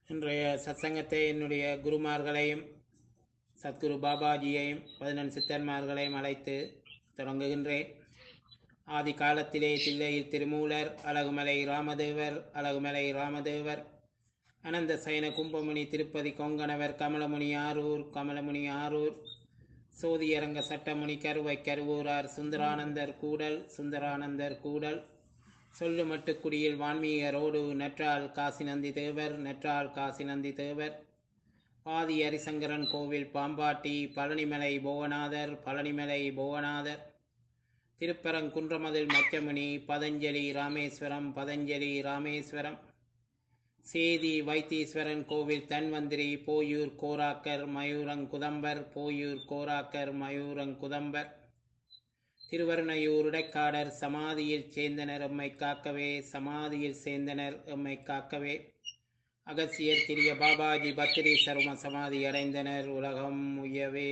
இன்றைய சத்சங்கத்தை என்னுடைய குருமார்களையும் சத்குரு பாபாஜியையும் பதினெண் சித்தன்மார்களையும் அழைத்து தொடங்குகின்றேன் ஆதி காலத்திலே தில்லையில் திருமூலர் அழகுமலை ராமதேவர் அழகுமலை ராமதேவர் அனந்த சயன கும்பமுனி திருப்பதி கொங்கணவர் கமலமுனி ஆரூர் கமலமுனி ஆரூர் சோதியரங்க சட்டமுனி கருவை கருவூரார் சுந்தரானந்தர் கூடல் சுந்தரானந்தர் கூடல் சொல்லுமட்டுக்குடியில் வான்மீகரோடு நற்றால் காசிநந்தி தேவர் நற்றால் காசிநந்தி தேவர் பாதி ஹரிசங்கரன் கோவில் பாம்பாட்டி பழனிமலை புவனாதர் பழனிமலை புவனாதர் திருப்பரங்குன்றமதில் மச்சமுனி பதஞ்சலி ராமேஸ்வரம் பதஞ்சலி ராமேஸ்வரம் சேதி வைத்தீஸ்வரன் கோவில் தன்வந்திரி போயூர் கோராக்கர் மயூரங்குதம்பர் போயூர் கோராக்கர் மயூரங்குதம்பர் திருவருணையூர் இடைக்காடர் சமாதியில் சேர்ந்தனர் எம்மை காக்கவே சமாதியில் சேர்ந்தனர் எம்மை காக்கவே அகசியர் கிரிய பாபாஜி பத்திரி சர்ம சமாதி அடைந்தனர் உலகம் உயவே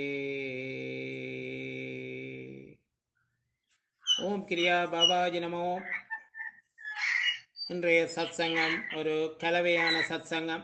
ஓம் கிரியா பாபாஜி நமோ இன்றைய சத்சங்கம் ஒரு கலவையான சத்சங்கம்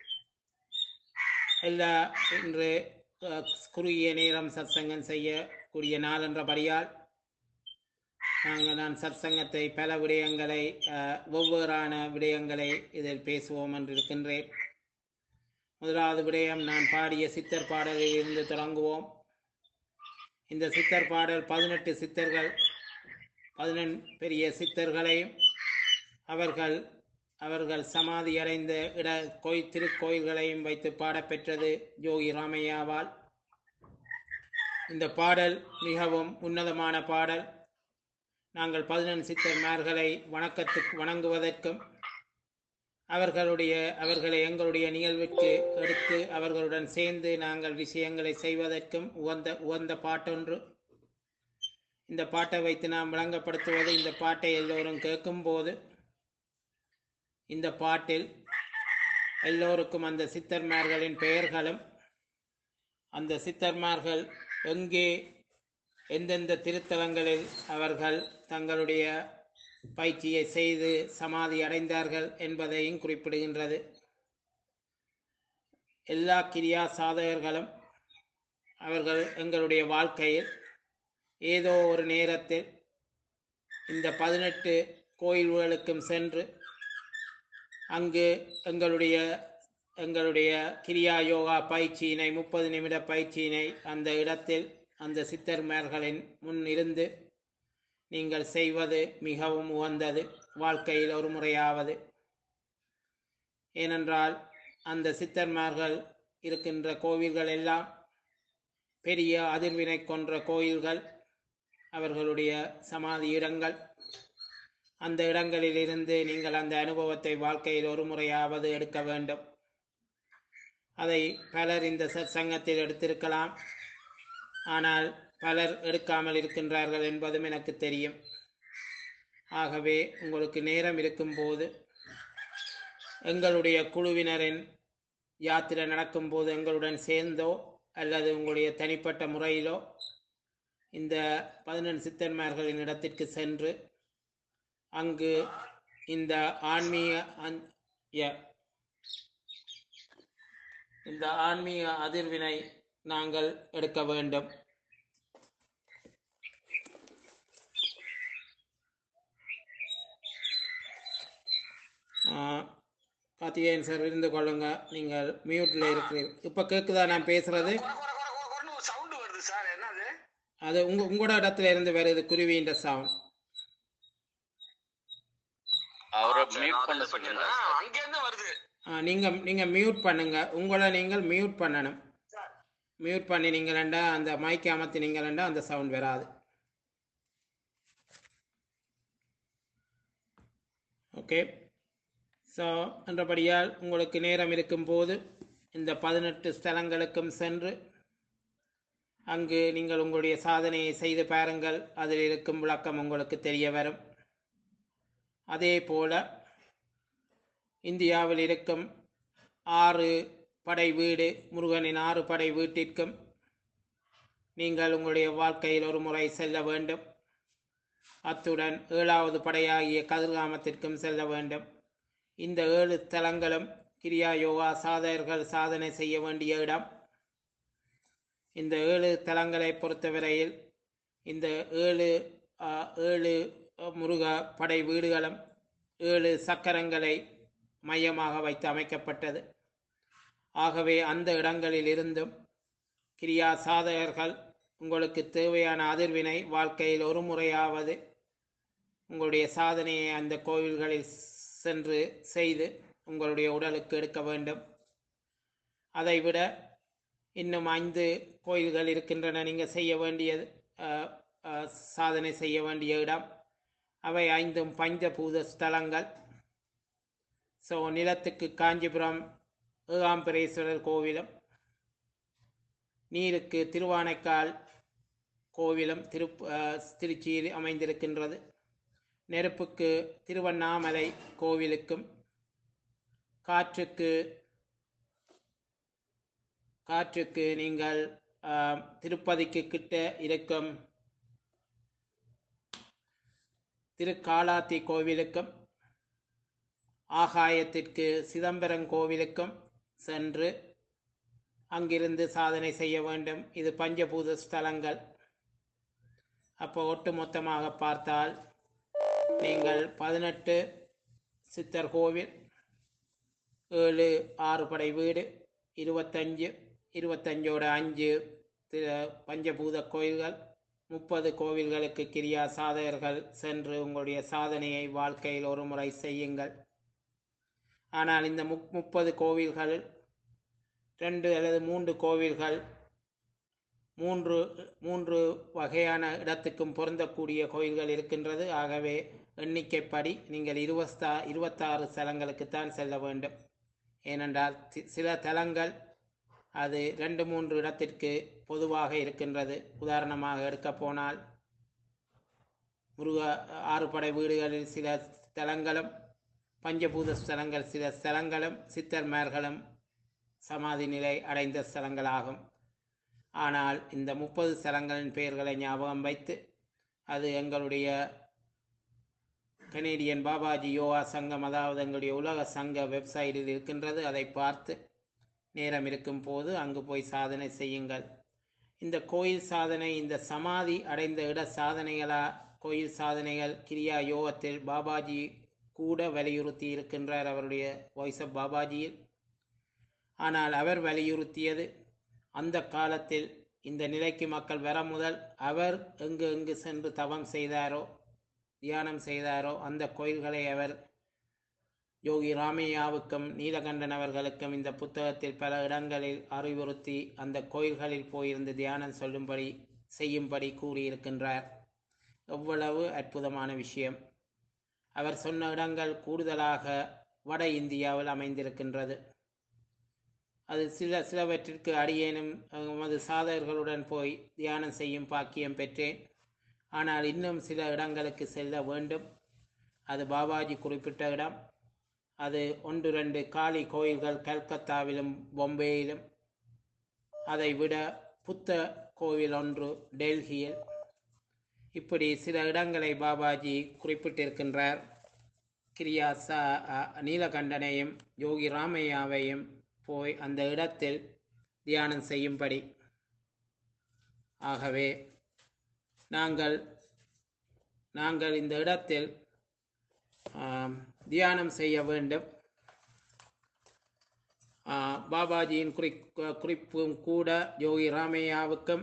எல்லா இன்று அஹ், குறுகிய நேரம் சத்சங்கம் செய்யக்கூடிய நாள் என்றபடியால் நாங்கள் நான் சத்சங்கத்தை பல விடயங்களை அஹ், வெவ்வேறான விடயங்களை இதில் பேசுவோம் என்று இருக்கின்றேன் முதலாவது விடயம் நான் பாடிய சித்தர் பாடலில் இருந்து தொடங்குவோம் இந்த சித்தர் பாடல் பதினெட்டு சித்தர்கள் பதினெண் பெரிய சித்தர்களையும் அவர்கள் அவர்கள் சமாதி அடைந்த இட கோய் திருக்கோயில்களையும் வைத்து பாடப்பெற்றது ஜோகி ராமையாவால் இந்த பாடல் மிகவும் உன்னதமான பாடல் நாங்கள் பதினெண் சித்தர்மார்களை வணக்கத்துக்கு வணங்குவதற்கும் அவர்களுடைய அவர்களை எங்களுடைய நிகழ்வுக்கு எடுத்து அவர்களுடன் சேர்ந்து நாங்கள் விஷயங்களை செய்வதற்கும் உகந்த உகந்த பாட்டொன்று இந்த பாட்டை வைத்து நாம் விளங்கப்படுத்துவது இந்த பாட்டை எல்லோரும் கேட்கும்போது இந்த பாட்டில் எல்லோருக்கும் அந்த சித்தர்மார்களின் பெயர்களும் அந்த சித்தர்மார்கள் எங்கே எந்தெந்த திருத்தலங்களில் அவர்கள் தங்களுடைய பயிற்சியை செய்து சமாதி அடைந்தார்கள் என்பதையும் குறிப்பிடுகின்றது எல்லா கிரியா சாதகர்களும் அவர்கள் எங்களுடைய வாழ்க்கையில் ஏதோ ஒரு நேரத்தில் இந்த பதினெட்டு கோயில்களுக்கும் சென்று அங்கு எங்களுடைய எங்களுடைய கிரியா யோகா பயிற்சியினை முப்பது நிமிட பயிற்சியினை அந்த இடத்தில் அந்த சித்தர்மார்களின் முன் இருந்து நீங்கள் செய்வது மிகவும் உகந்தது வாழ்க்கையில் ஒரு முறையாவது ஏனென்றால் அந்த சித்தர்மார்கள் இருக்கின்ற கோவில்கள் எல்லாம் பெரிய அதிர்வினை கொன்ற கோயில்கள் அவர்களுடைய சமாதி இடங்கள் அந்த இடங்களில் இருந்து நீங்கள் அந்த அனுபவத்தை வாழ்க்கையில் ஒரு முறையாவது எடுக்க வேண்டும் அதை பலர் இந்த சங்கத்தில் எடுத்திருக்கலாம் ஆனால் பலர் எடுக்காமல் இருக்கின்றார்கள் என்பதும் எனக்கு தெரியும் ஆகவே உங்களுக்கு நேரம் இருக்கும்போது எங்களுடைய குழுவினரின் யாத்திரை நடக்கும்போது எங்களுடன் சேர்ந்தோ அல்லது உங்களுடைய தனிப்பட்ட முறையிலோ இந்த பதினெண் சித்தன்மார்களின் இடத்திற்கு சென்று அங்கு இந்த ஆன்மீக அந்- ய- இந்த ஆன்மீக அதிர்வினை நாங்கள் எடுக்க வேண்டும் ஆஹ், கார்த்திகேயன் சார் இருந்து கொள்ளுங்க நீங்கள் மியூட்ல இருக்கிறீர்கள் இப்போ கேட்குதா நான் பேசுறது குற குற குற குற குறன்னு ஒரு சவுண்ட் வருது சார் என்னது அது உங்க உங்களோட இடத்துல இருந்து வருது குருவின்ற சவுண்ட் அவரை சரி, மியூட் நான் பண்ண இது சொல்லுங்க பண்ணிடுறேன். அங்க இருந்து வருது நீங்க நீங்க மியூட் பண்ணுங்க உங்களை நீங்கள் மியூட் பண்ணணும் மியூட் பண்ணி நீங்களண்டா அந்த மைக் அமர்த்தினீங்களண்டா அந்த சவுண்ட் வராது ஓகே ஸோ என்றபடியால் உங்களுக்கு நேரம் இருக்கும்போது இந்த பதினெட்டு ஸ்தலங்களுக்கும் சென்று அங்கு நீங்கள் உங்களுடைய சாதனையை செய்து பாருங்கள் அதில் இருக்கும் விளக்கம் உங்களுக்கு தெரிய வரும் அதே போல இந்தியாவில் இருக்கும் ஆறு படை வீடு முருகனின் ஆறு படை வீட்டிற்கும் நீங்கள் உங்களுடைய வாழ்க்கையில் ஒரு முறை செல்ல வேண்டும் அத்துடன் ஏழாவது படையாகிய கதிர்காமத்திற்கும் செல்ல வேண்டும் இந்த ஏழு ஸ்தலங்களும் கிரியா யோகா சாதகர்கள் சாதனை செய்ய வேண்டிய இடம் இந்த ஏழு தலங்களை பொறுத்தவரையில் இந்த ஏழு ஆ, ஏழு முருக படை வீடுகளும் ஏழு சக்கரங்களை மையமாக வைத்து அமைக்கப்பட்டது ஆகவே அந்த இடங்களில் இருந்தும் கிரியா சாதகர்கள் உங்களுக்கு தேவையான அதிர்வினை வாழ்க்கையில் ஒரு முறையாவது உங்களுடைய சாதனையை அந்த கோவில்களில் சென்று செய்து உங்களுடைய உடலுக்கு எடுக்க வேண்டும் அதைவிட இன்னும் ஐந்து கோயில்கள் இருக்கின்றன நீங்கள் செய்ய வேண்டியது அஹ், அஹ், சாதனை செய்ய வேண்டிய இடம் அவை ஐந்தும் பஞ்சபூத ஸ்தலங்கள் ஸோ நிலத்துக்கு காஞ்சிபுரம் ஏகாம்பரேஸ்வரர் கோவிலும் நீருக்கு திருவானைக்கால் கோவிலும் திரு அஹ், திருச்சியில் அமைந்திருக்கின்றது நெருப்புக்கு திருவண்ணாமலை கோவிலுக்கும் காற்றுக்கு காற்றுக்கு நீங்கள் ஆம், திருப்பதிக்கு கிட்ட இருக்கும் திருக்காலாத்தி கோவிலுக்கும் ஆகாயத்திற்கு சிதம்பரம் கோவிலுக்கும் சென்று அங்கிருந்து சாதனை செய்ய வேண்டும் இது பஞ்சபூத ஸ்தலங்கள் அப்போ ஒட்டு மொத்தமாக பார்த்தால் நீங்கள் பதினெட்டு சித்தர் கோவில் ஏழு ஆறு படை வீடு இருபத்தஞ்சு இருபத்தஞ்சோட அஞ்சு தி- பஞ்சபூத கோயில்கள் முப்பது கோவில்களுக்கு கிரியா சாதகர்கள் சென்று உங்களுடைய சாதனையை வாழ்க்கையில் ஒரு முறை செய்யுங்கள் ஆனால் இந்த முப் முப்பது கோவில்கள் ரெண்டு அல்லது மூன்று கோவில்கள் மூன்று மூன்று வகையான இடத்துக்கும் பொருந்தக்கூடிய கோயில்கள் இருக்கின்றது ஆகவே எண்ணிக்கைப்படி நீங்கள் இருபத்தா இருபத்தாறு ஸ்தலங்களுக்குத்தான் செல்ல வேண்டும் ஏனென்றால் சி- சில தலங்கள் அது ரெண்டு மூன்று இடத்திற்கு பொதுவாக இருக்கின்றது உதாரணமாக எடுக்க போனால் முருக ஆறு படை வீடுகளில் சில ஸ்தலங்களும் பஞ்சபூத ஸ்தலங்கள் சில ஸ்தலங்களும் சித்தர்மார்களும் சமாதி நிலை அடைந்த ஸ்தலங்களாகும் ஆனால் இந்த முப்பது ஸ்தலங்களின் பெயர்களை ஞாபகம் வைத்து அது எங்களுடைய கனேடியன் பாபாஜி யோகா சங்கம் அதாவது எங்களுடைய உலக சங்க வெப்சைட்டில் இருக்கின்றது அதை பார்த்து நேரம் இருக்கும் போது அங்கு போய் சாதனை செய்யுங்கள் இந்த கோயில் சாதனை இந்த சமாதி அடைந்த இட சாதனைகளா கோயில் சாதனைகள் கிரியா யோகத்தில் பாபாஜி கூட வலியுறுத்தி இருக்கின்றார் அவருடைய வாய்ஸ் ஆஃப் பாபாஜியில் ஆனால் அவர் வலியுறுத்தியது அந்த காலத்தில் இந்த நிலைக்கு மக்கள் வர முதல் அவர் எங்கு எங்கு சென்று தவம் செய்தாரோ தியானம் செய்தாரோ அந்த கோயில்களை அவர் யோகி ராமையாவுக்கும் நீலகண்டன் அவர்களுக்கும் இந்த புத்தகத்தில் பல இடங்களில் அறிவுறுத்தி அந்த கோயில்களில் போயிருந்து தியானம் சொல்லும்படி செய்யும்படி கூறியிருக்கின்றார் எவ்வளவு அற்புதமான விஷயம் அவர் சொன்ன இடங்கள் கூடுதலாக வட இந்தியாவில் அமைந்திருக்கின்றது அது சில சிலவற்றிற்கு அடியேனும் எமது சாதகர்களுடன் போய் தியானம் செய்யும் பாக்கியம் பெற்றேன் ஆனால் இன்னும் சில இடங்களுக்கு செல்ல வேண்டும் அது பாபாஜி குறிப்பிட்ட இடம் அது ஒன்று ரெண்டு காளி கோயில்கள் கல்கத்தாவிலும் பொம்பேயிலும் அதை விட புத்த கோவில் ஒன்று டெல்லியில் இப்படி சில இடங்களை பாபாஜி குறிப்பிட்டிருக்கின்றார் கிரியா சா அ- நீலகண்டனையும் யோகி ராமையாவையும் போய் அந்த இடத்தில் தியானம் செய்யும்படி ஆகவே நாங்கள் நாங்கள் இந்த இடத்தில் ஆம், தியானம் செய்ய வேண்டும் ஆ, பாபாஜியின் குறி குறிப்பும் கூட யோகி ராமையாவுக்கும்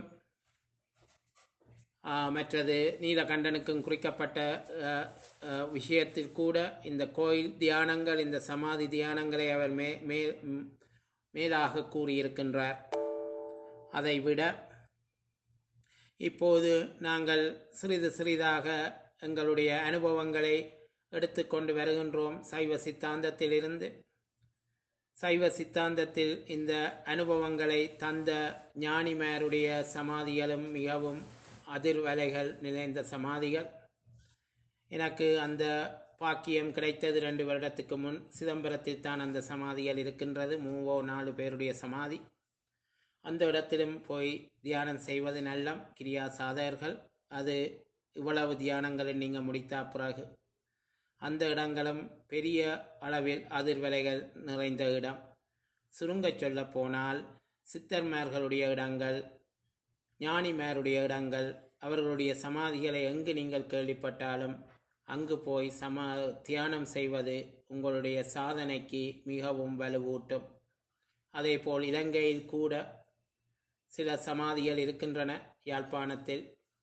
ஆ, மற்றது நீலகண்டனுக்கும் குறிக்கப்பட்ட அ, அ, விஷயத்தில் கூட இந்த கோயில் தியானங்கள் இந்த சமாதி தியானங்களை அவர் மே மே ம், மேலாக கூறியிருக்கின்றார் அதைவிட இப்போது நாங்கள் சிறிது சிறிதாக எங்களுடைய அனுபவங்களை எடுத்துக்கொண்டு வருகின்றோம் சைவ சித்தாந்தத்திலிருந்து சைவ சித்தாந்தத்தில் இந்த அனுபவங்களை தந்த ஞானிமாருடைய சமாதிகளும் மிகவும் அதிர்வலைகள் நிறைந்த சமாதிகள் எனக்கு அந்த பாக்கியம் கிடைத்தது ரெண்டு வருடத்துக்கு முன் சிதம்பரத்தில் தான் அந்த சமாதிகள் இருக்கின்றது மூவோ நாலு பேருடைய சமாதி அந்த இடத்திலும் போய் தியானம் செய்வது நல்லம் கிரியா சாதகர்கள் அது இவ்வளவு தியானங்களை நீங்கள் முடித்த பிறகு அந்த இடங்களும் பெரிய அளவில் அதிர்வலைகள் நிறைந்த இடம் சுருங்கச் சொல்ல போனால் சித்தர்மார்களுடைய இடங்கள் ஞானிமாருடைய இடங்கள் அவர்களுடைய சமாதிகளை எங்கு நீங்கள் கேள்விப்பட்டாலும் அங்கு போய் சமா தியானம் செய்வது உங்களுடைய சாதனைக்கு மிகவும் வலுவூட்டும் அதேபோல் இலங்கையில் கூட சில சமாதிகள் இருக்கின்றன யாழ்ப்பாணத்தில்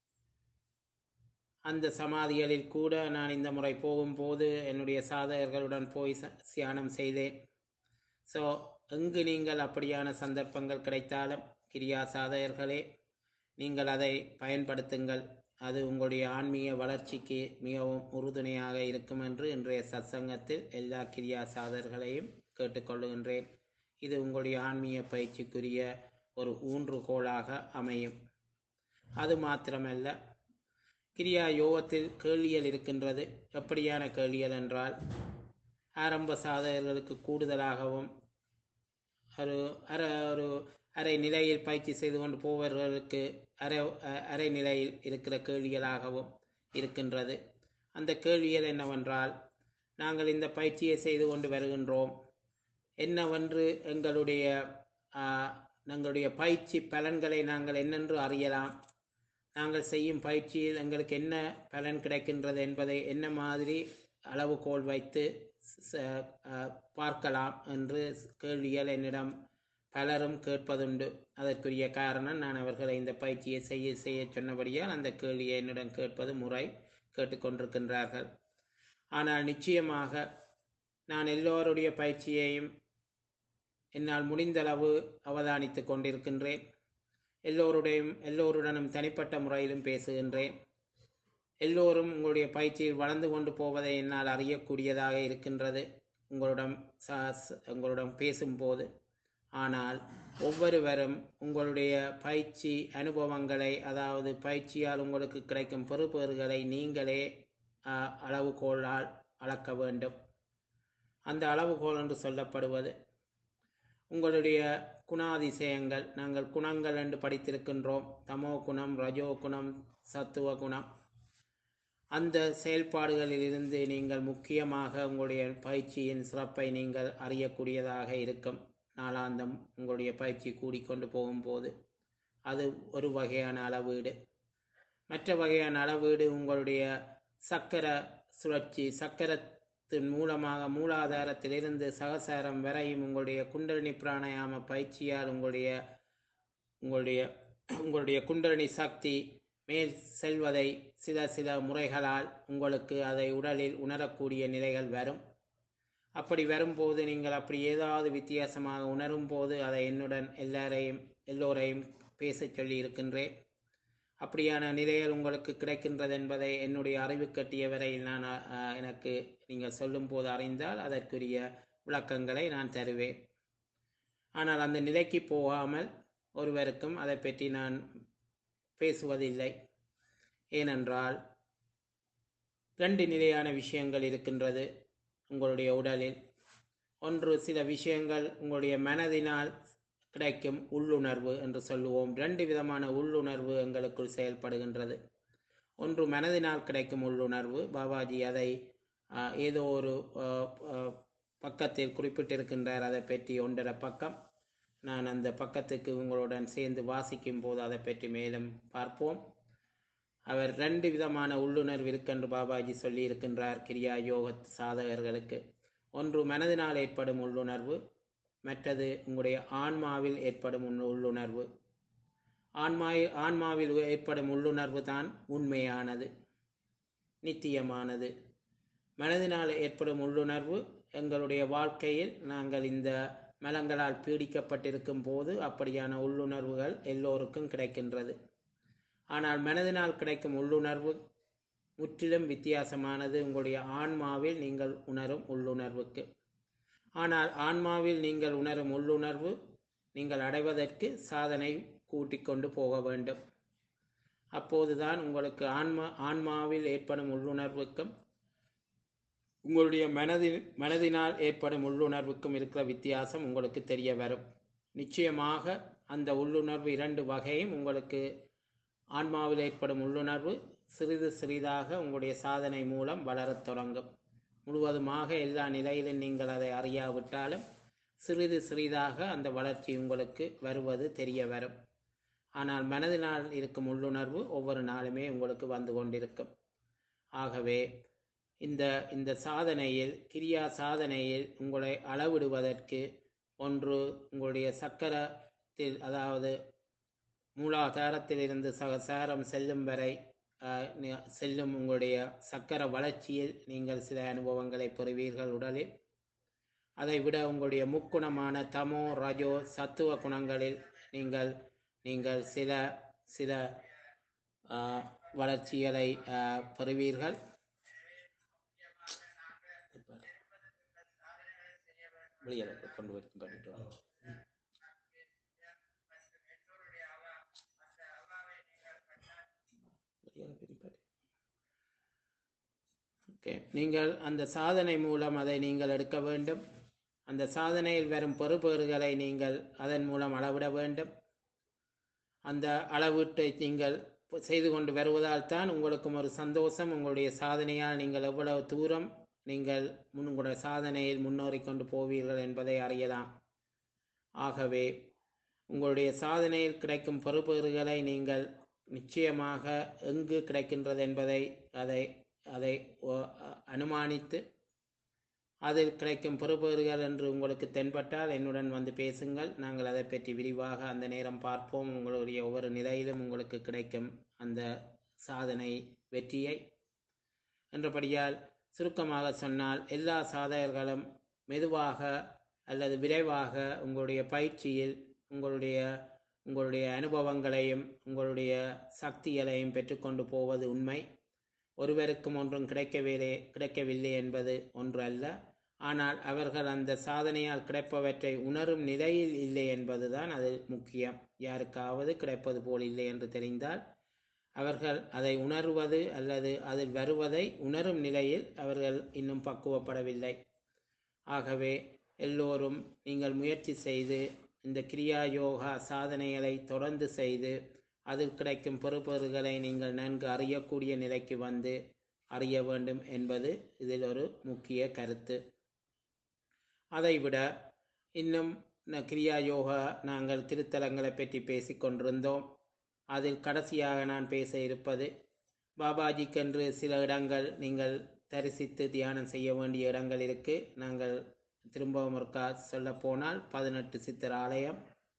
அந்த சமாதிகளில் கூட நான் இந்த முறை போகும்போது என்னுடைய சாதகர்களுடன் போய் ச- தியானம் செய்தேன் ஸோ எங்கு நீங்கள் அப்படியான சந்தர்ப்பங்கள் கிடைத்தாலும் கிரியா சாதகர்களே நீங்கள் அதை பயன்படுத்துங்கள் அது உங்களுடைய ஆன்மீக வளர்ச்சிக்கு மிகவும் உறுதுணையாக இருக்கும் என்று இன்றைய சத்சங்கத்தில் எல்லா கிரியா சாதகர்களையும் கேட்டுக்கொள்ளுகின்றேன் இது உங்களுடைய ஆன்மீக பயிற்சிக்குரிய ஒரு ஊன்றுகோலாக அமையும் அது மாத்திரமல்ல கிரியா யோகத்தில் கேள்விகள் இருக்கின்றது எப்படியான கேள்விகள் என்றால் ஆரம்ப சாதகர்களுக்கு கூடுதலாகவும் ஒரு அரை ஒரு அரை நிலையில் பயிற்சி செய்து கொண்டு போவர்களுக்கு அரை அ- அரை நிலையில் இருக்கிற கேள்விகளாகவும் இருக்கின்றது அந்த கேள்விகள் என்னவென்றால் நாங்கள் இந்த பயிற்சியை செய்து கொண்டு வருகின்றோம் என்னவென்று எங்களுடைய ஆ, எங்களுடைய பயிற்சி பலன்களை நாங்கள் என்னென்று அறியலாம் நாங்கள் செய்யும் பயிற்சியில் எங்களுக்கு என்ன பலன் கிடைக்கின்றது என்பதை என்ன மாதிரி அளவுகோல் வைத்து ச- அ, பார்க்கலாம் என்று கேள்விகள் என்னிடம் பலரும் கேட்பதுண்டு அதற்குரிய காரணம் நான் அவர்களை இந்த பயிற்சியை செய்ய செய்ய சொன்னபடியால் அந்த கேள்வியை என்னிடம் கேட்பது முறை கேட்டுக்கொண்டிருக்கின்றார்கள் ஆனால் நிச்சயமாக நான் எல்லோருடைய பயிற்சியையும் என்னால் முடிந்தளவு அவதானித்து கொண்டிருக்கின்றேன் எல்லோருடையும் எல்லோருடனும் தனிப்பட்ட முறையிலும் பேசுகின்றேன் எல்லோரும் உங்களுடைய பயிற்சியில் வளர்ந்து கொண்டு போவதை என்னால் அறியக்கூடியதாக இருக்கின்றது உங்களிடம் ச- ச- உங்களிடம் பேசும்போது ஆனால் ஒவ்வொருவரும் உங்களுடைய பயிற்சி அனுபவங்களை அதாவது பயிற்சியால் உங்களுக்கு கிடைக்கும் பெறுபேறுகளை நீங்களே ஆ, அளவுகோலால் அளக்க வேண்டும் அந்த அளவுகோல் என்று சொல்லப்படுவது உங்களுடைய குணாதிசயங்கள் நாங்கள் குணங்கள் என்று படித்திருக்கின்றோம் தமோ குணம் ரஜோ குணம் சத்துவ குணம் அந்த செயல்பாடுகளிலிருந்து நீங்கள் முக்கியமாக உங்களுடைய பயிற்சியின் சிறப்பை நீங்கள் அறியக்கூடியதாக இருக்கும் நாளாந்தம் உங்களுடைய பயிற்சி கூடிக்கொண்டு போகும்போது அது ஒரு வகையான அளவீடு மற்ற வகையான அளவீடு உங்களுடைய சக்கர சுழற்சி சக்கரத்தின் மூலமாக மூலாதாரத்திலிருந்து சகசாரம் வரையும் உங்களுடைய குண்டலினி பிராணாயாம பயிற்சியால் உங்களுடைய உங்களுடைய உங்களுடைய குண்டலினி சக்தி மேல் செல்வதை சில சில முறைகளால் உங்களுக்கு அதை உடலில் உணரக்கூடிய நிலைகள் வரும் அப்படி வரும்போது நீங்கள் அப்படி ஏதாவது வித்தியாசமாக உணரும் போது அதை என்னுடன் எல்லாரையும் எல்லோரையும் பேசச் சொல்லி இருக்கின்றேன் அப்படியான நிலைகள் உங்களுக்கு கிடைக்கின்றது என்பதை என்னுடைய அறிவு கட்டிய வரையில் நான் அ, அ, எனக்கு நீங்கள் சொல்லும்போது அறிந்தால் அதற்குரிய விளக்கங்களை நான் தருவேன் ஆனால் அந்த நிலைக்கு போகாமல் ஒருவருக்கும் அதை பற்றி நான் பேசுவதில்லை ஏனென்றால் ரெண்டு நிலையான விஷயங்கள் இருக்கின்றது உங்களுடைய உடலில் ஒன்று சில விஷயங்கள் உங்களுடைய மனதினால் கிடைக்கும் உள்ளுணர்வு என்று சொல்லுவோம் ரெண்டு விதமான உள்ளுணர்வு எங்களுக்குள் செயல்படுகின்றது ஒன்று மனதினால் கிடைக்கும் உள்ளுணர்வு பாபாஜி அதை ஆ, ஏதோ ஒரு ஆ, ஆ, பக்கத்தில் குறிப்பிட்டிருக்கின்றார் அதை பற்றி ஒன்றரை பக்கம் நான் அந்த பக்கத்துக்கு உங்களுடன் சேர்ந்து வாசிக்கும் போது அதை பற்றி மேலும் பார்ப்போம் அவர் ரெண்டு விதமான உள்ளுணர்வு இருக்கென்று பாபாஜி சொல்லி இருக்கின்றார் கிரியா யோக சாதகர்களுக்கு ஒன்று மனதினால் ஏற்படும் உள்ளுணர்வு மற்றது உங்களுடைய ஆன்மாவில் ஏற்படும் உள்ள- உள்ளுணர்வு ஆன்மா ஆன்மாவில் ஏற்படும் உள்ளுணர்வு தான் உண்மையானது நித்தியமானது மனதினால் ஏற்படும் உள்ளுணர்வு எங்களுடைய வாழ்க்கையில் நாங்கள் இந்த மலங்களால் பீடிக்கப்பட்டிருக்கும் போது அப்படியான உள்ளுணர்வுகள் எல்லோருக்கும் கிடைக்கின்றது ஆனால் மனதினால் கிடைக்கும் உள்ளுணர்வு முற்றிலும் வித்தியாசமானது உங்களுடைய ஆன்மாவில் நீங்கள் உணரும் உள்ளுணர்வுக்கு ஆனால் ஆன்மாவில் நீங்கள் உணரும் உள்ளுணர்வு நீங்கள் அடைவதற்கு சாதனை கூட்டிக் கொண்டு போக வேண்டும் அப்போதுதான் உங்களுக்கு ஆன்மா ஆன்மாவில் ஏற்படும் உள்ளுணர்வுக்கும் உங்களுடைய மனதில் மனதினால் ஏற்படும் உள்ளுணர்வுக்கும் இருக்கிற வித்தியாசம் உங்களுக்கு தெரிய வரும் நிச்சயமாக அந்த உள்ளுணர்வு இரண்டு வகையும் உங்களுக்கு ஆன்மாவில் ஏற்படும் உள்ளுணர்வு சிறிது சிறிதாக உங்களுடைய சாதனை மூலம் வளரத் தொடங்கும் முழுவதுமாக எல்லா நிலையிலும் நீங்கள் அதை அறியாவிட்டாலும் சிறிது சிறிதாக அந்த வளர்ச்சி உங்களுக்கு வருவது தெரிய வரும் ஆனால் மனதினால் இருக்கும் உள்ளுணர்வு ஒவ்வொரு நாளுமே உங்களுக்கு வந்து கொண்டிருக்கும் ஆகவே இந்த இந்த சாதனையில் கிரியா சாதனையில் உங்களை அளவிடுவதற்கு ஒன்று உங்களுடைய சக்கரத்தில் அதாவது மூலாதாரத்திலிருந்து சகசாரம் செல்லும் வரை ஆஹ், நி- செல்லும் உங்களுடைய சக்கர வளர்ச்சியில் நீங்கள் சில அனுபவங்களை பெறுவீர்கள் உடலில் அதை விட உங்களுடைய முக்குணமான தமோ ரஜோ சத்துவ குணங்களில் நீங்கள் நீங்கள் சில சில ஆஹ், வளர்ச்சிகளை ஆஹ், பெறுவீர்கள் வெளியே கொண்டு போய் பண்ணிட்டு வாங்க. ஓகே நீங்கள் அந்த சாதனை மூலம் அதை நீங்கள் எடுக்க வேண்டும் அந்த சாதனையில் வரும் பெறுபேறுகளை நீங்கள் அதன் மூலம் அளவிட வேண்டும் அந்த அளவீட்டை நீங்கள் செய்து கொண்டு வருவதால் தான் உங்களுக்கும் ஒரு சந்தோஷம் உங்களுடைய சாதனையால் நீங்கள் எவ்வளவு தூரம் நீங்கள் முன் உங்களுடைய சாதனையில் முன்னேறி கொண்டு போவீர்கள் என்பதை அறியலாம் ஆகவே உங்களுடைய சாதனையில் கிடைக்கும் பெறுபேறுகளை நீங்கள் நிச்சயமாக எங்கு கிடைக்கின்றது என்பதை அதை அதை ஒ- அ- அனுமானித்து அதில் கிடைக்கும் பெறுபேறுகள் என்று உங்களுக்கு தென்பட்டால் என்னுடன் வந்து பேசுங்கள் நாங்கள் அதை பற்றி விரிவாக அந்த நேரம் பார்ப்போம் உங்களுடைய ஒவ்வொரு நிலையிலும் உங்களுக்கு கிடைக்கும் அந்த சாதனை வெற்றியை என்றபடியால் சுருக்கமாக சொன்னால் எல்லா சாதகர்களும் மெதுவாக அல்லது விரைவாக உங்களுடைய பயிற்சியில் உங்களுடைய உங்களுடைய அனுபவங்களையும் உங்களுடைய சக்திகளையும் பெற்றுக்கொண்டு போவது உண்மை ஒருவருக்கும் ஒன்றும் கிடைக்கவில்லை கிடைக்கவில்லை என்பது ஒன்று அல்ல ஆனால் அவர்கள் அந்த சாதனையால் கிடைப்பவற்றை உணரும் நிலையில் இல்லை என்பதுதான் அது முக்கியம் யாருக்காவது கிடைப்பது போல் இல்லை என்று தெரிந்தால் அவர்கள் அதை உணர்வது அல்லது அதில் வருவதை உணரும் நிலையில் அவர்கள் இன்னும் பக்குவப்படவில்லை ஆகவே எல்லோரும் நீங்கள் முயற்சி செய்து இந்த கிரியா யோகா சாதனைகளை தொடர்ந்து செய்து அதில் கிடைக்கும் பெறுபேறுகளை நீங்கள் நன்கு அறியக்கூடிய நிலைக்கு வந்து அறிய வேண்டும் என்பது இதில் ஒரு முக்கிய கருத்து அதைவிட இன்னும் ந- கிரியா யோகா நாங்கள் திருத்தலங்களை பற்றி பேசிக் கொண்டிருந்தோம் அதில் கடைசியாக நான் பேச இருப்பது பாபாஜிக்கென்று சில இடங்கள் நீங்கள் தரிசித்து தியானம் செய்ய வேண்டிய இடங்கள் இருக்கு நாங்கள் திரும்பவும் ஒருக்கா சொல்ல போனால் பதினெட்டு சித்தர் ஆலயம்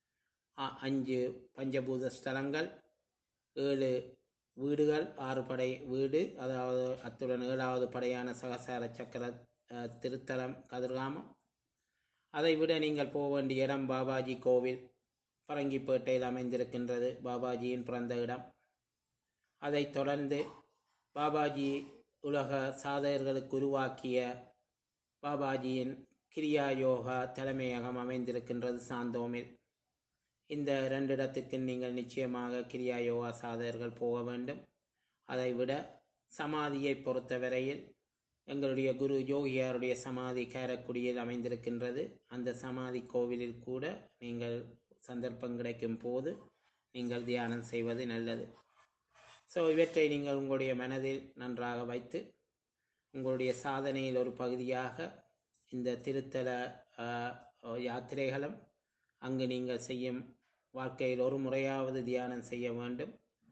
அ- அஞ்சு பஞ்சபூத ஸ்தலங்கள் ஏழு வீடுகள் ஆறு படை வீடு அதாவது அத்துடன் ஏழாவது படையான சகசார சக்கர அஹ், திருத்தலம் கதிர்காமம் அதை விட நீங்கள் போக வேண்டிய இடம் பாபாஜி கோவில் பரங்கிப்பேட்டையில் அமைந்திருக்கின்றது பாபாஜியின் பிறந்த இடம் அதைத் தொடர்ந்து பாபாஜி உலக சாதகர்களுக்கு உருவாக்கிய பாபாஜியின் கிரியா யோகா தலைமையகம் அமைந்திருக்கின்றது சாந்தோமில் இந்த ரெண்டு இடத்துக்கு நீங்கள் நிச்சயமாக கிரியா யோகா சாதகர்கள் போக வேண்டும் அதை விட சமாதியை பொறுத்தவரையில் எங்களுடைய குரு யோகியாருடைய சமாதி காரக்குடியில் அமைந்திருக்கின்றது அந்த சமாதி கோவிலில் கூட நீங்கள் சந்தர்ப்பம் கிடைக்கும் போது நீங்கள் தியானம் செய்வது நல்லது ஸோ இவற்றை நீங்கள் உங்களுடைய மனதில் நன்றாக வைத்து உங்களுடைய சாதனையில் ஒரு பகுதியாக இந்த திருத்தல ஆஹ், யாத்திரைகளும் அங்கு நீங்கள் செய்யும் வாழ்க்கையில் ஒரு முறையாவது தியானம் செய்ய வேண்டும்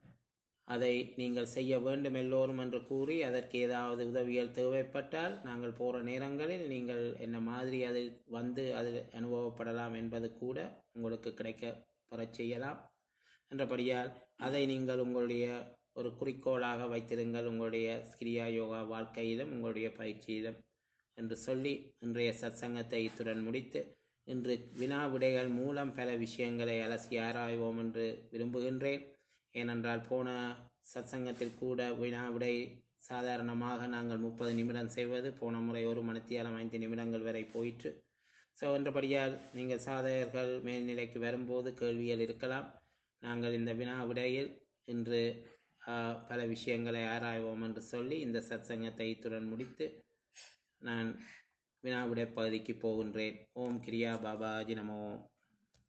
அதை நீங்கள் செய்ய வேண்டும் எல்லோரும் என்று கூறி அதற்கு ஏதாவது உதவிகள் தேவைப்பட்டால் நாங்கள் போகிற நேரங்களில் நீங்கள் என்ன மாதிரி அதில் வந்து அதில் அனுபவப்படலாம் என்பது கூட உங்களுக்கு கிடைக்க பெறச் செய்யலாம் என்றபடியால் அதை நீங்கள் உங்களுடைய ஒரு குறிக்கோளாக வைத்திருங்கள் உங்களுடைய கிரியா யோகா வாழ்க்கையிலும் உங்களுடைய பயிற்சியிலும் என்று சொல்லி இன்றைய சத்சங்கத்தை இத்துடன் முடித்து இன்று வினா விடைகள் மூலம் பல விஷயங்களை அலசி ஆராய்வோம் என்று விரும்புகின்றேன் ஏனென்றால் போன சத்சங்கத்தில் கூட வினா விடை சாதாரணமாக நாங்கள் முப்பது நிமிடம் செய்வது போன முறை ஒரு மணித்தியாலம் ஐந்து நிமிடங்கள் வரை போயிற்று ஸோ என்றபடியால் நீங்கள் சாதகர்கள் மேல்நிலைக்கு வரும்போது கேள்விகள் இருக்கலாம் நாங்கள் இந்த வினா விடையில் இன்று ஆஹ், பல விஷயங்களை ஆராய்வோம் என்று சொல்லி இந்த சத்சங்கத்தை இத்துடன் முடித்து நான் வினாவிடை பகுதிக்கு போகின்றேன் ஓம் கிரியா பாபாஜி நமோ